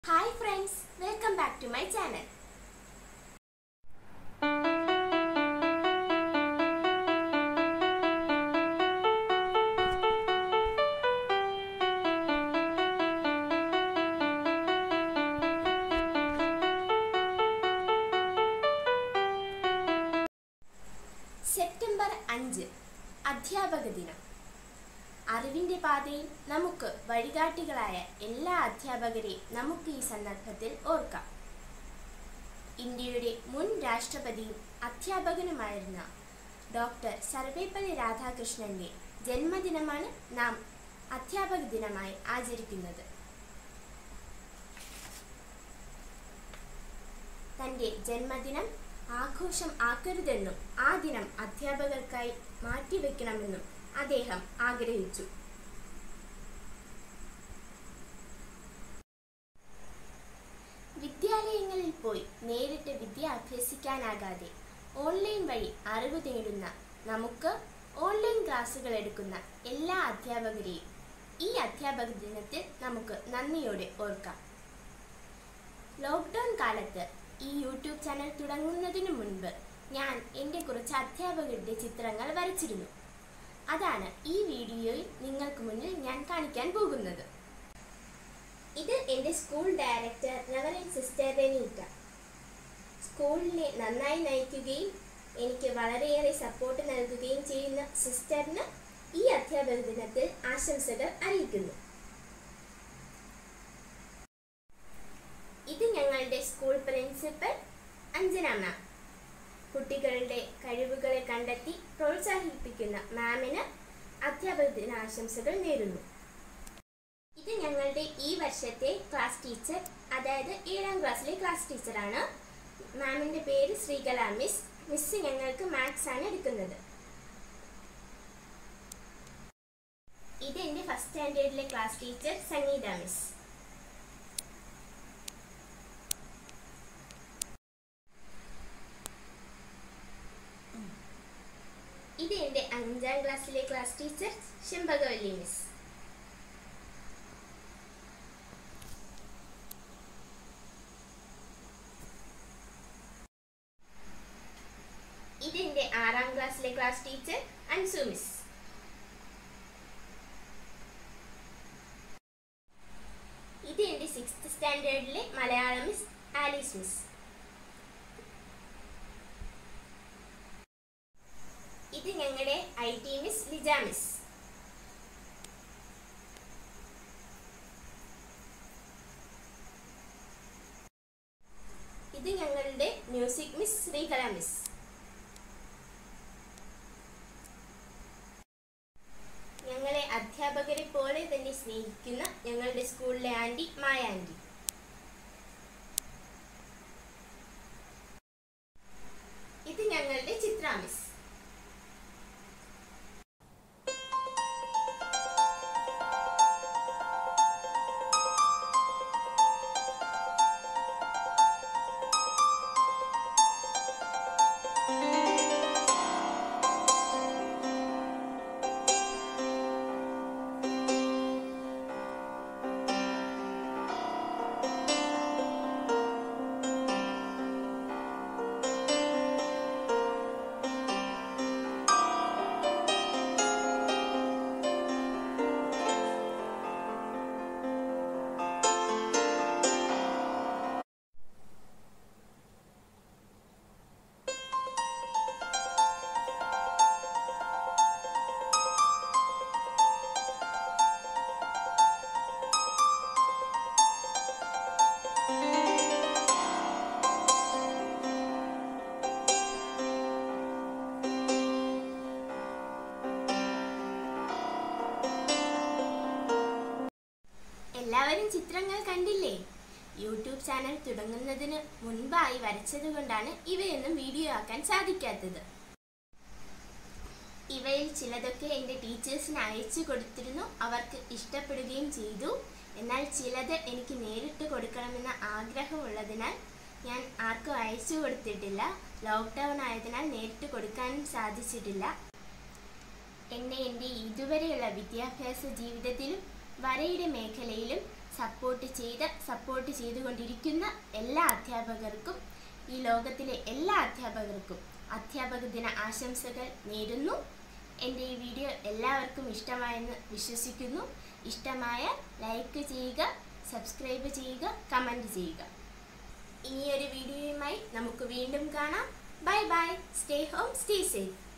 hi friends welcome back to my channel September അഞ്ച് അധ്യാപക ദിനം അറിവിന്റെ പാതയിൽ നമുക്ക് വഴികാട്ടികളായ എല്ലാ അധ്യാപകരെയും നമുക്ക് ഈ സന്ദർഭത്തിൽ ഓർക്കാം ഇന്ത്യയുടെ മുൻ രാഷ്ട്രപതിയും അധ്യാപകനുമായിരുന്ന ഡോക്ടർ സർവേപ്പള്ളി രാധാകൃഷ്ണന്റെ ജന്മദിനമാണ് നാം അധ്യാപക ദിനമായി ആചരിക്കുന്നത് തന്റെ ജന്മദിനം ആഘോഷം ആക്കരുതെന്നും ആ ദിനം അധ്യാപകർക്കായി മാറ്റിവെക്കണമെന്നും അദ്ദേഹം ആഗ്രഹിച്ചു വിദ്യാലയങ്ങളിൽ പോയി നേരിട്ട് വിദ്യ അഭ്യസിക്കാനാകാതെ ഓൺലൈൻ വഴി അറിവ് നേടുന്ന നമുക്ക് ഓൺലൈൻ ക്ലാസ്സുകൾ എടുക്കുന്ന എല്ലാ അധ്യാപകരെയും ഈ അധ്യാപക ദിനത്തിൽ നമുക്ക് നന്ദിയോടെ ഓർക്കാം ലോക്ക്ഡൗൺ കാലത്ത് ഈ യൂട്യൂബ് ചാനൽ തുടങ്ങുന്നതിന് മുൻപ് ഞാൻ എൻ്റെ കുറച്ച് അധ്യാപകരുടെ ചിത്രങ്ങൾ വരച്ചിരുന്നു അതാണ് ഈ വീഡിയോയിൽ നിങ്ങൾക്ക് മുന്നിൽ ഞാൻ കാണിക്കാൻ പോകുന്നത് ഇത് എൻ്റെ school director reverend sister Renita സ്കൂളിനെ നന്നായി നയിക്കുകയും എനിക്ക് വളരെയേറെ സപ്പോർട്ട് നൽകുകയും ചെയ്യുന്ന സിസ്റ്ററിന് ഈ അധ്യാപക ദിനത്തിൽ ആശംസകൾ അറിയിക്കുന്നു ഇത് ഞങ്ങളുടെ സ്കൂൾ പ്രിൻസിപ്പൽ അഞ്ജന മാം കുട്ടികളുടെ കഴിവുകളെ കണ്ടെത്തി പ്രോത്സാഹിപ്പിക്കുന്ന മാമിന് അധ്യാപക ദിനാശംസകൾ നേരുന്നു ഇത് ഞങ്ങളുടെ ഈ വർഷത്തെ ക്ലാസ് ടീച്ചർ അതായത് ഏഴാം ക്ലാസ്സിലെ ക്ലാസ് ടീച്ചറാണ് മാമിന്റെ പേര് ശ്രീകല മിസ് മിസ് ഞങ്ങൾക്ക് മാത്സ് ആണ് എടുക്കുന്നത് ഇത് എൻ്റെ ഫസ്റ്റ് സ്റ്റാൻഡേർഡിലെ ക്ലാസ് ടീച്ചർ സംഗീത മിസ് ഇത് എൻ്റെ അഞ്ചാം ക്ലാസ്സിലെ ക്ലാസ് ടീച്ചർ ശെമ്പകവല്ലി മിസ് ഇത് എൻ്റെ ആറാം ക്ലാസ്സിലെ ക്ലാസ് ടീച്ചർ അൻസു മിസ് ഇത് എൻ്റെ സിക്സ്ത് സ്റ്റാൻഡേർഡിലെ മലയാളം മിസ് ആലീസ് മിസ് ഇത് ഞങ്ങളുടെ I T miss Lija miss ഇത് ഞങ്ങളുടെ മ്യൂസിക് മിസ് ശ്രീകല മിസ് ഞങ്ങളെ അധ്യാപകരെ പോലെ തന്നെ സ്നേഹിക്കുന്ന ഞങ്ങളുടെ സ്കൂളിലെ ആൻറ്റി മായ ആൻറ്റി ഇത് ഞങ്ങളുടെ ചിത്ര മിസ് എല്ലാവരും ചിത്രങ്ങൾ കണ്ടില്ലേ യൂട്യൂബ് ചാനൽ തുടങ്ങുന്നതിന് മുൻപായി വരച്ചതുകൊണ്ടാണ് ഇവയൊന്നും വീഡിയോ ആക്കാൻ സാധിക്കാത്തത് ഇവയിൽ ചിലതൊക്കെ എൻ്റെ ടീച്ചേഴ്സിന് അയച്ചു കൊടുത്തിരുന്നു അവർക്ക് ഇഷ്ടപ്പെടുകയും ചെയ്തു എന്നാൽ ചിലത് എനിക്ക് നേരിട്ട് കൊടുക്കണമെന്ന ആഗ്രഹമുള്ളതിനാൽ ഞാൻ ആർക്കും അയച്ചു കൊടുത്തിട്ടില്ല ലോക്ക്ഡൗൺ ആയതിനാൽ നേരിട്ട് കൊടുക്കാനും സാധിച്ചിട്ടില്ല എന്നെ എൻ്റെ ഇതുവരെയുള്ള വിദ്യാഭ്യാസ ജീവിതത്തിലും വരയുടെ മേഖലയിലും സപ്പോർട്ട് ചെയ്ത് സപ്പോർട്ട് ചെയ്തുകൊണ്ടിരിക്കുന്ന എല്ലാ അധ്യാപകർക്കും ഈ ലോകത്തിലെ എല്ലാ അധ്യാപകർക്കും അധ്യാപക ദിന ആശംസകൾ നേരുന്നു എൻ്റെ ഈ വീഡിയോ എല്ലാവർക്കും ഇഷ്ടമായെന്ന് വിശ്വസിക്കുന്നു ഇഷ്ടമായ ലൈക്ക് ചെയ്യുക സബ്സ്ക്രൈബ് ചെയ്യുക കമൻറ്റ് ചെയ്യുക ഇനിയൊരു വീഡിയോയുമായി നമുക്ക് വീണ്ടും കാണാം bye bye stay home stay safe